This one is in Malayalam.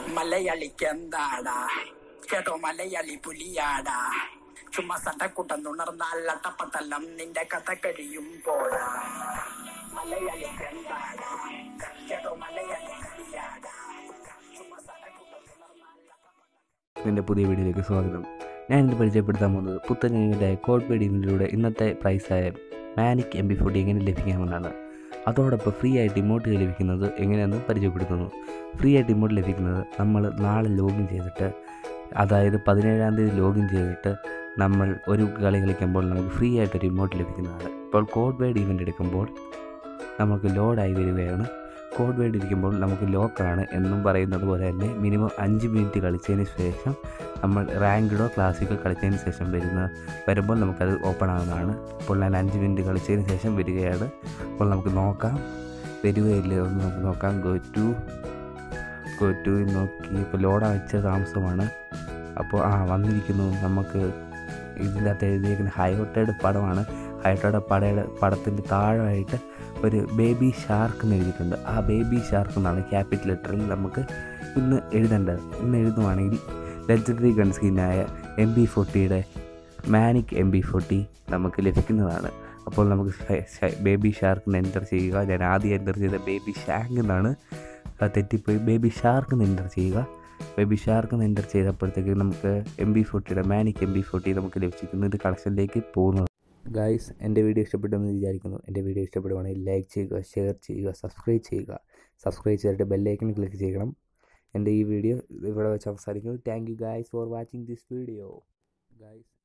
മലയാളിക്ക് എന്താടാ കേട്ടോ മലയാളി പുലിയാടാ ചുമ്മാ സട്ടക്കുട്ടം തുണർന്നാൽ അട്ടപ്പത്തല്ലം നിന്റെ കഥ കഴിയും പോടാ മലയാളിക്ക് എന്താടാ കേട്ടോ മലയാളി പുലിയാടാ ചുമ്മാ സട്ടക്കുട്ടം തുണർന്നാൽ എൻ്റെ പുതിയ വീഡിയോയിലേക്ക് സ്വാഗതം ഞാൻ ഇന്ന് പരിചയപ്പെടുത്താൻ പോകുന്നത് പുത്തൻ ഗെയിമിൻ്റെ കോഡ് പേഡ് ഇവൻറ്റിലൂടെ ഇന്നത്തെ പ്രൈസായ മാനിക് എം ബി ഫോർട്ടി എങ്ങനെ ലഭിക്കാമെന്നാണ് അതോടൊപ്പം ഫ്രീ ആയിട്ട് ഇമോട്ട് ലഭിക്കുന്നത് എങ്ങനെയെന്ന് പരിചയപ്പെടുത്തുന്നു ഫ്രീ ആയിട്ട് ഇമോട്ട് ലഭിക്കുന്നത് നമ്മൾ നാളെ ലോഗിൻ ചെയ്തിട്ട് അതായത് പതിനേഴാം തീയതി ലോഗിൻ ചെയ്തിട്ട് നമ്മൾ ഒരു കളി കളിക്കുമ്പോൾ നമുക്ക് ഫ്രീ ആയിട്ടൊരു ഇമോട്ട് ലഭിക്കുന്നതാണ് ഇപ്പോൾ കോഡ് വേഡ് ഇവൻ്റ് എടുക്കുമ്പോൾ നമുക്ക് ലോഡായി വരികയാണ് കോഡ് വേഡ് ഇരിക്കുമ്പോൾ നമുക്ക് ലോക്കാണ് എന്നും പറയുന്നത് പോലെ തന്നെ മിനിമം അഞ്ച് മിനിറ്റ് കളിച്ചതിന് ശേഷം നമ്മൾ റാങ്ക്ഡോ ക്ലാസിക്കോ കളിച്ചതിന് ശേഷം വരുന്ന വരുമ്പോൾ നമുക്കത് ഓപ്പൺ ആവുന്നതാണ് അപ്പോൾ ഞാൻ അഞ്ച് മിനിറ്റ് കളിച്ചതിന് ശേഷം വരികയാണ് അപ്പോൾ നമുക്ക് നോക്കാം വരികയില്ല ഒന്ന് നമുക്ക് നോക്കാം ഗോ ടു ഗോ ടു നോക്കി ഇപ്പോൾ ലോഡാ വെച്ച താമസമാണ് അപ്പോൾ ആ വന്നിരിക്കുന്നു നമുക്ക് ഇതിൻ്റെ അകത്ത് എഴുതിയിരിക്കുന്ന ഹൈവട്ടയുടെ പടമാണ് ഹൈവട്ടയുടെ പടയുടെ പടത്തിൻ്റെ താഴെയായിട്ട് ഒരു ബേബി ഷാർക്ക് എന്ന് എഴുതിയിട്ടുണ്ട് ആ ബേബി ഷാർക്ക് എന്നാണ് ക്യാപിറ്റൽ ലെറ്ററിൽ നമുക്ക് ഇന്ന് എഴുതേണ്ടത് ഇന്ന് എഴുതുവാണെങ്കിൽ ലെജൻഡറി ഗൺ സ്കിന്നായ എം ബി ഫോർട്ടിയുടെ മാനിക് എം ബി ഫോർട്ടി നമുക്ക് ലഭിക്കുന്നതാണ് അപ്പോൾ നമുക്ക് ബേബി ഷാർക്കിന് എൻ്റർ ചെയ്യുക ഞാൻ ആദ്യം എൻ്റർ ചെയ്ത ബേബി ഷാങ്ക് എന്നാണ് അത് തെറ്റിപ്പോയി ബേബി ഷാർക്ക് എന്ന് എൻ്റർ ചെയ്യുക ബേബി ഷാർക്ക് എന്ന് എൻ്റർ ചെയ്തപ്പോഴത്തേക്ക് നമുക്ക് എം ബി ഫോർട്ടിയുടെ മാനിക് എം ബി ഫോർട്ടി നമുക്ക് ലഭിച്ചിരിക്കുന്നു ഇത് കളക്ഷനിലേക്ക് പോകുന്നത് ഗായ്സ് എൻ്റെ വീഡിയോ ഇഷ്ടപ്പെട്ടെന്ന് വിചാരിക്കുന്നു എൻ്റെ വീഡിയോ ഇഷ്ടപ്പെടുവാണെങ്കിൽ ലൈക്ക് ചെയ്യുക ഷെയർ ചെയ്യുക സബ്സ്ക്രൈബ് ചെയ്യുക സബ്സ്ക്രൈബ് ചെയ്തിട്ട് ബെല്ലൈക്കൺ ക്ലിക്ക് ചെയ്യണം എൻ്റെ ഈ വീഡിയോ ഇവിടെ വെച്ച് അവസാനിക്കുന്നു thank you guys for watching this video guys